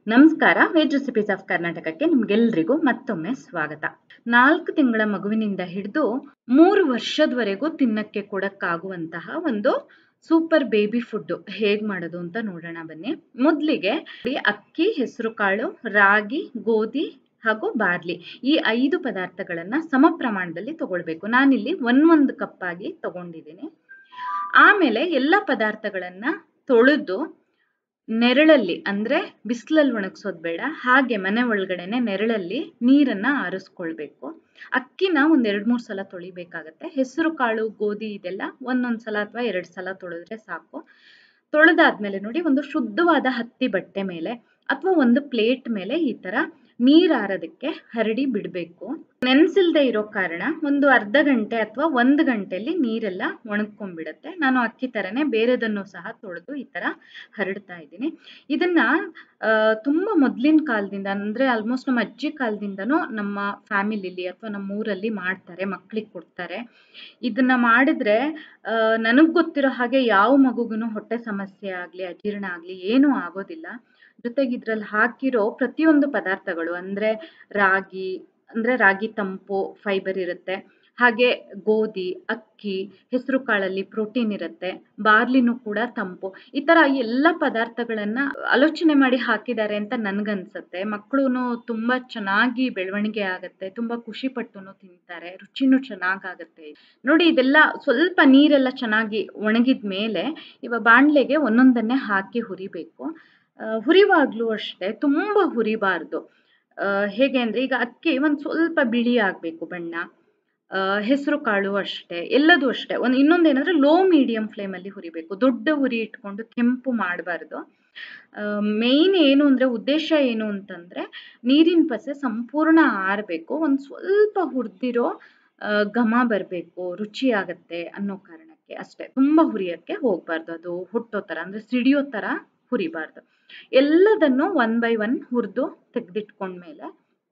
ನಮಸ್ಕಾರ wage recipes of ಕರ್ನಾಟಕಕ್ಕೆ ನಿಮ್ಗೆಲ್ರಿಗೂ ಮತ್ತೊಮ್ಮೆ ಸ್ವಾಗತ ನಾಲ್ಕು ತಿಂಗಳ ಮಗುವಿನಿಂದ ಹಿಡಿದು ಮೂರು ವರ್ಷದವರೆಗೂ ತಿನ್ನಕ್ಕೆ ಕೊಡಕ್ಕಾಗುವಂತಹ ಒಂದು ಸೂಪರ್ ಬೇಬಿ ಫುಡ್ ಹೇಗ್ ಮಾಡೋದು ಅಂತ ನೋಡೋಣ ಬನ್ನಿ ಮೊದಲಿಗೆ ಅಕ್ಕಿ ಹೆಸರು ಕಾಳು ರಾಗಿ ಗೋಧಿ ಹಾಗೂ ಬಾರ್ಲಿ ಈ ಐದು ಪದಾರ್ಥಗಳನ್ನ ಸಮ ಪ್ರಮಾಣದಲ್ಲಿ ತಗೊಳ್ಬೇಕು ನಾನಿಲ್ಲಿ ಒಂದೊಂದು ಕಪ್ ಆಗಿ ತಗೊಂಡಿದ್ದೀನಿ ಆಮೇಲೆ ಎಲ್ಲ ಪದಾರ್ಥಗಳನ್ನ ತೊಳೆದು ನೆರಳಲ್ಲಿ ಅಂದ್ರೆ ಬಿಸಿಲಲ್ಲಿ ಒಣಗಿಸೋದು ಬೇಡ ಹಾಗೆ ಮನೆ ಒಳಗಡೆನೆ ನೆರಳಲ್ಲಿ ನೀರನ್ನ ಆರಿಸ್ಕೊಳ್ಬೇಕು ಅಕ್ಕಿನ ಒಂದ್ ಎರಡ್ ಮೂರ್ ಸಲ ತೊಳಿಬೇಕಾಗತ್ತೆ ಹೆಸರು ಕಾಳು ಗೋಧಿ ಇದೆಲ್ಲ ಒಂದೊಂದ್ ಸಲ ಅಥವಾ ಎರಡ್ ಸಲ ತೊಳೆದ್ರೆ ಸಾಕು ತೊಳೆದಾದ್ಮೇಲೆ ನೋಡಿ ಒಂದು ಶುದ್ಧವಾದ ಹತ್ತಿ ಬಟ್ಟೆ ಮೇಲೆ ಅಥವಾ ಒಂದು ಪ್ಲೇಟ್ ಮೇಲೆ ಈ ತರ ನೀರ್ ಆರೋದಕ್ಕೆ ಹರಡಿ ಬಿಡಬೇಕು ನೆನ್ಸಿಲ್ದೆ ಇರೋ ಕಾರಣ ಒಂದು ಅರ್ಧ ಗಂಟೆ ಅಥವಾ ಒಂದು ಗಂಟೆಯಲ್ಲಿ ನೀರೆಲ್ಲ ಒಣಗ್ಕೊಂಡ್ಬಿಡತ್ತೆ ನಾನು ಅಕ್ಕಿ ತರನೇ ಬೇರೆದನ್ನು ಸಹ ತೊಳೆದು ಈ ತರ ಹರಡ್ತಾ ಇದ್ದೀನಿ ಇದನ್ನ ಆ, ತುಂಬಾ ಮೊದ್ಲಿನ ಕಾಲದಿಂದ ಅಂದ್ರೆ ಆಲ್ಮೋಸ್ಟ್ ನಮ್ಮ ಅಜ್ಜಿ ಕಾಲದಿಂದನೂ ನಮ್ಮ ಫ್ಯಾಮಿಲಿಲಿ ಅಥವಾ ನಮ್ಮ ಊರಲ್ಲಿ ಮಾಡ್ತಾರೆ ಮಕ್ಳಿಗೆ ಕೊಡ್ತಾರೆ ಇದನ್ನ ಮಾಡಿದ್ರೆ ನನಗೆ ಗೊತ್ತಿರೋ ಹಾಗೆ ಯಾವ ಮಗುಗೂ ಹೊಟ್ಟೆ ಸಮಸ್ಯೆ ಆಗ್ಲಿ ಅಜೀರ್ಣ ಆಗ್ಲಿ ಏನೂ ಆಗೋದಿಲ್ಲ ಜೊತೆಗೆ ಇದ್ರಲ್ಲಿ ಹಾಕಿರೋ ಪ್ರತಿಯೊಂದು ಪದಾರ್ಥಗಳು ಅಂದ್ರೆ ರಾಗಿ ಅಂದ್ರೆ ರಾಗಿ ತಂಪು ಫೈಬರ್ ಇರುತ್ತೆ ಹಾಗೆ ಗೋಧಿ ಅಕ್ಕಿ ಹೆಸರು ಕಾಳಲ್ಲಿ ಪ್ರೋಟೀನ್ ಇರುತ್ತೆ ಬಾರ್ಲಿನೂ ಕೂಡ ತಂಪು ಈ ತರ ಎಲ್ಲ ಪದಾರ್ಥಗಳನ್ನ ಆಲೋಚನೆ ಮಾಡಿ ಹಾಕಿದ್ದಾರೆ ಅಂತ ನನ್ಗನ್ಸತ್ತೆ ಮಕ್ಕಳು ತುಂಬಾ ಚೆನ್ನಾಗಿ ಬೆಳವಣಿಗೆ ಆಗತ್ತೆ ತುಂಬಾ ಖುಷಿ ಪಟ್ಟುನು ತಿಂತಾರೆ ರುಚಿನೂ ಚೆನ್ನಾಗಾಗತ್ತೆ ನೋಡಿ ಇದೆಲ್ಲ ಸ್ವಲ್ಪ ನೀರೆಲ್ಲ ಚೆನ್ನಾಗಿ ಒಣಗಿದ ಮೇಲೆ ಇವಾಗ ಬಾಣ್ಲೆಗೆ ಒಂದೊಂದನ್ನೇ ಹಾಕಿ ಹುರಿಬೇಕು ಆ, ಹುರಿವಾಗ್ಲೂ ಅಷ್ಟೇ ತುಂಬಾ ಹುರಿಬಾರ್ದು ಆ, ಹೇಗೆ ಅಂದ್ರೆ ಈಗ ಅಕ್ಕಿ ಒಂದ್ ಸ್ವಲ್ಪ ಬಿಳಿ ಆಗ್ಬೇಕು ಬಣ್ಣ ಹೆಸರು ಕಾಳು ಅಷ್ಟೇ ಎಲ್ಲದೂ ಅಷ್ಟೇ ಒಂದು ಇನ್ನೊಂದೇನಂದ್ರೆ ಲೋ ಮೀಡಿಯಂ ಫ್ಲೇಮಲ್ಲಿ ಹುರಿಬೇಕು ದೊಡ್ಡ ಉರಿ ಇಟ್ಕೊಂಡು ಕೆಂಪು ಮಾಡಬಾರ್ದು ಮೇಯ್ನ್ ಏನು ಅಂದ್ರೆ ಉದ್ದೇಶ ಏನು ಅಂತಂದ್ರೆ ನೀರಿನ ಪಸೆ ಸಂಪೂರ್ಣ ಆರಬೇಕು ಒಂದು ಸ್ವಲ್ಪ ಹುರಿದಿರೋ ಘಮ ಬರಬೇಕು ರುಚಿ ಆಗತ್ತೆ ಅನ್ನೋ ಕಾರಣಕ್ಕೆ ಅಷ್ಟೇ ತುಂಬಾ ಹುರಿಯಕ್ಕೆ ಹೋಗ್ಬಾರ್ದು ಅದು ಹುಟ್ಟೋ ತರ ಅಂದ್ರೆ ಸಿಡಿಯೋ ತರ ಹುರಿಬಾರ್ದು ಎಲ್ಲದನ್ನು ಒನ್ ಬೈ ಒನ್ ಹುರಿದು ತೆಗೆದಿಟ್ಕೊಂಡ್ಮೇಲೆ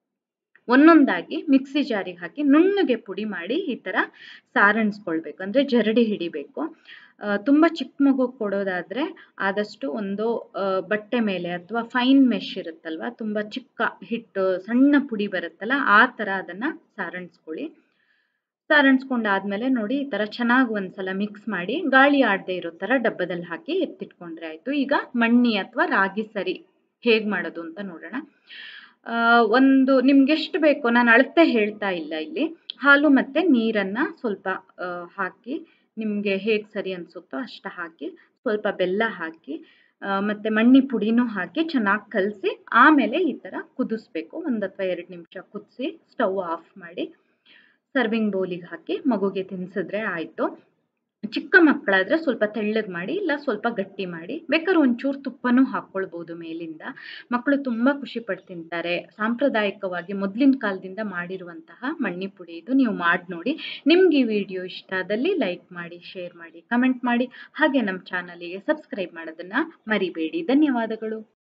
ಒಂದೊಂದಾಗಿ ಮಿಕ್ಸಿ ಜಾರಿಗೆ ಹಾಕಿ ನುಣ್ಣಗೆ ಪುಡಿ ಮಾಡಿ ಈ ತರ ಸಾರಣಿಸ್ಕೊಳ್ಬೇಕು ಅಂದ್ರೆ ಜರಡಿ ಹಿಡಿಬೇಕು ಆ, ತುಂಬಾ ಚಿಕ್ಕ ಮಗು ಕೊಡೋದಾದ್ರೆ ಆದಷ್ಟು ಒಂದು ಆ, ಬಟ್ಟೆ ಮೇಲೆ ಅಥವಾ ಫೈನ್ ಮೆಶ್ ಇರುತ್ತಲ್ವಾ ತುಂಬಾ ಚಿಕ್ಕ ಹಿಟ್ಟು ಸಣ್ಣ ಪುಡಿ ಬರುತ್ತಲ್ಲ ಆ ತರ ಅದನ್ನ ಸಾರಣಿಸ್ಕೊಳ್ಳಿ ಸಾರಣಿಸ್ಕೊಂಡಾದ್ಮೇಲೆ ನೋಡಿ ಈ ತರ ಚೆನ್ನಾಗಿ ಒಂದ್ಸಲ ಮಿಕ್ಸ್ ಮಾಡಿ ಗಾಳಿ ಆಡದೆ ಇರೋ ತರ ಡಬ್ಬದಲ್ಲಿ ಹಾಕಿ ಎತ್ತಿಟ್ಕೊಂಡ್ರೆ ಆಯ್ತು ಈಗ ಮಣ್ಣಿ ಅಥವಾ ರಾಗಿ ಸರಿ ಹೇಗ್ ಮಾಡೋದು ಅಂತ ನೋಡೋಣ ಆ, ಒಂದು ನಿಮ್ಗೆ ಎಷ್ಟು ಬೇಕೋ ನಾನು ಅಳತೆ ಹೇಳ್ತಾ ಇಲ್ಲ ಇಲ್ಲಿ ಹಾಲು ಮತ್ತೆ ನೀರನ್ನ ಸ್ವಲ್ಪ ಆ, ಹಾಕಿ ನಿಮ್ಗೆ ಹೇಗ್ ಸರಿ ಅನ್ಸುತ್ತೋ ಅಷ್ಟ ಹಾಕಿ ಸ್ವಲ್ಪ ಬೆಲ್ಲ ಹಾಕಿ ಆ, ಮತ್ತೆ ಮಣ್ಣಿ ಪುಡಿನೂ ಹಾಕಿ ಚೆನ್ನಾಗಿ ಕಲಸಿ ಆಮೇಲೆ ಈ ತರ ಕುದಿಸ್ಬೇಕು ಒಂದ್ ಅಥವಾ ಎರಡು ನಿಮಿಷ ಕುದಿಸಿ ಸ್ಟವ್ ಆಫ್ ಮಾಡಿ ಸರ್ವಿಂಗ್ ಬೌಲಿಗೆ ಹಾಕಿ ಮಗುಗೆ ತಿನ್ಸಿದ್ರೆ ಆಯ್ತು ಚಿಕ್ಕ ಮಕ್ಕಳಾದ್ರೆ ಸ್ವಲ್ಪ ತೆಳ್ಳಗೆ ಮಾಡಿ ಇಲ್ಲ ಸ್ವಲ್ಪ ಗಟ್ಟಿ ಮಾಡಿ ಬೇಕಾದ್ರೆ ಒಂಚೂರು ತುಪ್ಪನೂ ಹಾಕ್ಕೊಳ್ಬೋದು ಮೇಲಿಂದ ಮಕ್ಕಳು ತುಂಬಾ ಖುಷಿ ಪಟ್ಟು ತಿಂತಾರೆ ಸಾಂಪ್ರದಾಯಿಕವಾಗಿ ಮೊದಲಿನ ಕಾಲದಿಂದ ಮಾಡಿರುವಂತಹ ಮಣ್ಣಿ ಪುಡಿ ಇದು ನೀವು ಮಾಡಿ ನೋಡಿ ನಿಮ್ಗೆ ಈ ವಿಡಿಯೋ ಇಷ್ಟ ಆದಲ್ಲಿ ಲೈಕ್ ಮಾಡಿ ಶೇರ್ ಮಾಡಿ ಕಮೆಂಟ್ ಮಾಡಿ ಹಾಗೆ ನಮ್ಮ ಚಾನಲಿಗೆ ಸಬ್ಸ್ಕ್ರೈಬ್ ಮಾಡೋದನ್ನ ಮರಿಬೇಡಿ ಧನ್ಯವಾದಗಳು